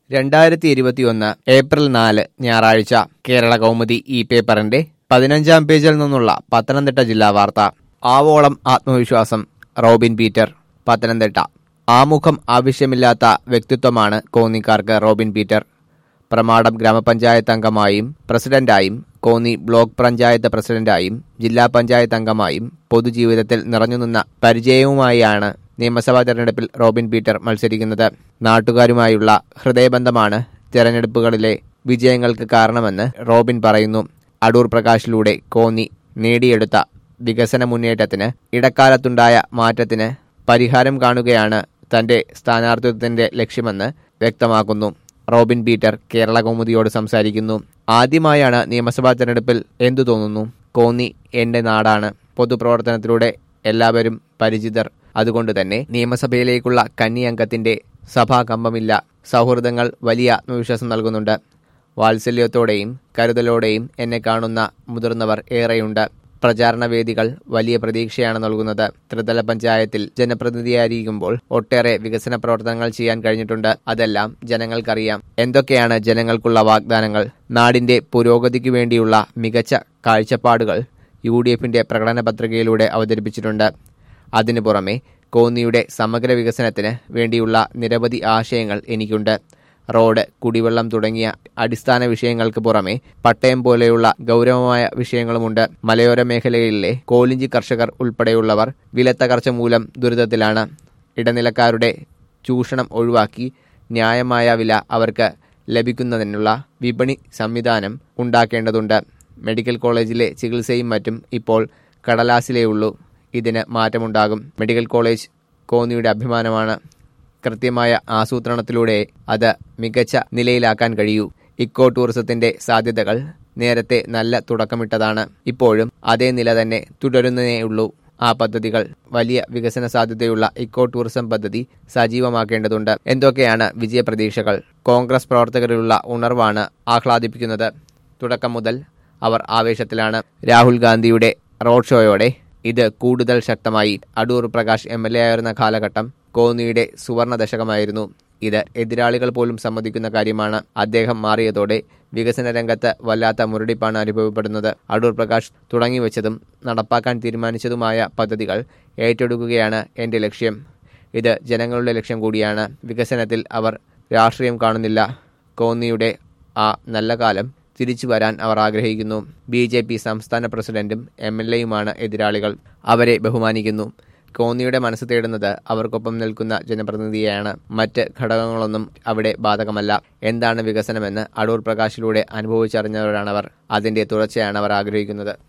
രണ്ടായിരത്തി ഇരുപത്തിയൊന്ന് ഏപ്രിൽ നാല് ഞായറാഴ്ച കേരള കൗമുദി ഈ പേപ്പറിന്റെ പതിനഞ്ചാം പേജിൽ നിന്നുള്ള പത്തനംതിട്ട ജില്ലാ വാർത്ത ആവോളം ആത്മവിശ്വാസം റോബിൻ പീറ്റർ പത്തനംതിട്ട ആമുഖം ആവശ്യമില്ലാത്ത വ്യക്തിത്വമാണ് കോന്നിക്കാർക്ക് റോബിൻ പീറ്റർ പ്രമാടം ഗ്രാമപഞ്ചായത്ത് അംഗമായും പ്രസിഡന്റായും കോന്നി ബ്ലോക്ക് പഞ്ചായത്ത് പ്രസിഡന്റായും ജില്ലാ പഞ്ചായത്ത് അംഗമായും പൊതുജീവിതത്തിൽ നിറഞ്ഞുനിന്ന പരിചയവുമായാണ് നിയമസഭാ തെരഞ്ഞെടുപ്പിൽ റോബിൻ പീറ്റർ മത്സരിക്കുന്നത് നാട്ടുകാരുമായുള്ള ഹൃദയബന്ധമാണ് തെരഞ്ഞെടുപ്പുകളിലെ വിജയങ്ങൾക്ക് കാരണമെന്ന് റോബിൻ പറയുന്നു അടൂർ പ്രകാശിലൂടെ കോന്നി നേടിയെടുത്ത വികസന മുന്നേറ്റത്തിന് ഇടക്കാലത്തുണ്ടായ മാറ്റത്തിന് പരിഹാരം കാണുകയാണ് തന്റെ സ്ഥാനാർത്ഥിത്വത്തിന്റെ ലക്ഷ്യമെന്ന് വ്യക്തമാക്കുന്നു റോബിൻ പീറ്റർ കേരള കൗമുദിയോട് സംസാരിക്കുന്നു ആദ്യമായാണ് നിയമസഭാ തെരഞ്ഞെടുപ്പിൽ എന്തു തോന്നുന്നു കോന്നി എന്റെ നാടാണ് പൊതുപ്രവർത്തനത്തിലൂടെ എല്ലാവരും പരിചിതർ അതുകൊണ്ട് തന്നെ നിയമസഭയിലേക്കുള്ള കന്നി അംഗത്തിന്റെ സഭാകമ്പമില്ല സൗഹൃദങ്ങൾ വലിയ ആത്മവിശ്വാസം നൽകുന്നുണ്ട് വാത്സല്യത്തോടെയും കരുതലോടെയും എന്നെ കാണുന്ന മുതിർന്നവർ ഏറെയുണ്ട് പ്രചാരണ വേദികൾ വലിയ പ്രതീക്ഷയാണ് നൽകുന്നത് ത്രിതല പഞ്ചായത്തിൽ ജനപ്രതിനിധിയായിരിക്കുമ്പോൾ ഒട്ടേറെ വികസന പ്രവർത്തനങ്ങൾ ചെയ്യാൻ കഴിഞ്ഞിട്ടുണ്ട് അതെല്ലാം ജനങ്ങൾക്കറിയാം എന്തൊക്കെയാണ് ജനങ്ങൾക്കുള്ള വാഗ്ദാനങ്ങൾ നാടിന്റെ പുരോഗതിക്കു വേണ്ടിയുള്ള മികച്ച കാഴ്ചപ്പാടുകൾ യു ഡി എഫിന്റെ പ്രകടന പത്രികയിലൂടെ അവതരിപ്പിച്ചിട്ടുണ്ട് അതിനു പുറമെ കോന്നിയുടെ സമഗ്ര വികസനത്തിന് വേണ്ടിയുള്ള നിരവധി ആശയങ്ങൾ എനിക്കുണ്ട് റോഡ് കുടിവെള്ളം തുടങ്ങിയ അടിസ്ഥാന വിഷയങ്ങൾക്ക് പുറമെ പട്ടയം പോലെയുള്ള ഗൗരവമായ വിഷയങ്ങളുമുണ്ട് മലയോര മേഖലകളിലെ കോലിഞ്ചി കർഷകർ ഉൾപ്പെടെയുള്ളവർ വിലത്തകർച്ച മൂലം ദുരിതത്തിലാണ് ഇടനിലക്കാരുടെ ചൂഷണം ഒഴിവാക്കി ന്യായമായ വില അവർക്ക് ലഭിക്കുന്നതിനുള്ള വിപണി സംവിധാനം ഉണ്ടാക്കേണ്ടതുണ്ട് മെഡിക്കൽ കോളേജിലെ ചികിത്സയും മറ്റും ഇപ്പോൾ കടലാസിലേ ഉള്ളൂ ഇതിന് മാറ്റമുണ്ടാകും മെഡിക്കൽ കോളേജ് കോന്നിയുടെ അഭിമാനമാണ് കൃത്യമായ ആസൂത്രണത്തിലൂടെ അത് മികച്ച നിലയിലാക്കാൻ കഴിയൂ ഇക്കോ ടൂറിസത്തിന്റെ സാധ്യതകൾ നേരത്തെ നല്ല തുടക്കമിട്ടതാണ് ഇപ്പോഴും അതേ നില തന്നെ തുടരുന്നതേയുള്ളൂ ആ പദ്ധതികൾ വലിയ വികസന സാധ്യതയുള്ള ഇക്കോ ടൂറിസം പദ്ധതി സജീവമാക്കേണ്ടതുണ്ട് എന്തൊക്കെയാണ് വിജയപ്രതീക്ഷകൾ കോൺഗ്രസ് പ്രവർത്തകരിലുള്ള ഉണർവാണ് ആഹ്ലാദിപ്പിക്കുന്നത് തുടക്കം മുതൽ അവർ ആവേശത്തിലാണ് രാഹുൽ ഗാന്ധിയുടെ റോഡ് ഷോയോടെ ഇത് കൂടുതൽ ശക്തമായി Adoor Prakash M L A ആയിരുന്ന കാലഘട്ടം കോന്നിയുടെ സുവർണ ദശകമായിരുന്നു ഇത് എതിരാളികൾ പോലും സമ്മതിക്കുന്ന കാര്യമാണ് അദ്ദേഹം മാറിയതോടെ വികസന രംഗത്ത് വല്ലാത്ത മുരടിപ്പാണ് അനുഭവപ്പെടുന്നത് അടൂർ പ്രകാശ് തുടങ്ങിവെച്ചതും നടപ്പാക്കാൻ തീരുമാനിച്ചതുമായ പദ്ധതികൾ ഏറ്റെടുക്കുകയാണ് എന്റെ ലക്ഷ്യം ഇത് ജനങ്ങളുടെ ലക്ഷ്യം കൂടിയാണ് വികസനത്തിൽ അവർ രാഷ്ട്രീയം കാണുന്നില്ല കോന്നിയുടെ ആ നല്ല കാലം തിരിച്ചു വരാൻ അവർ ആഗ്രഹിക്കുന്നു ബി ജെ പി സംസ്ഥാന പ്രസിഡന്റും എം എൽ എയുമാണ് എതിരാളികൾ അവരെ ബഹുമാനിക്കുന്നു കോന്നിയുടെ മനസ്സ് തേടുന്നത് അവർക്കൊപ്പം നിൽക്കുന്ന ജനപ്രതിനിധിയെയാണ് മറ്റ് ഘടകങ്ങളൊന്നും അവിടെ ബാധകമല്ല എന്താണ് വികസനമെന്ന് അടൂർ പ്രകാശിലൂടെ അനുഭവിച്ചറിഞ്ഞവരാണവർ അതിന്റെ തുടർച്ചയാണ് അവർ ആഗ്രഹിക്കുന്നത്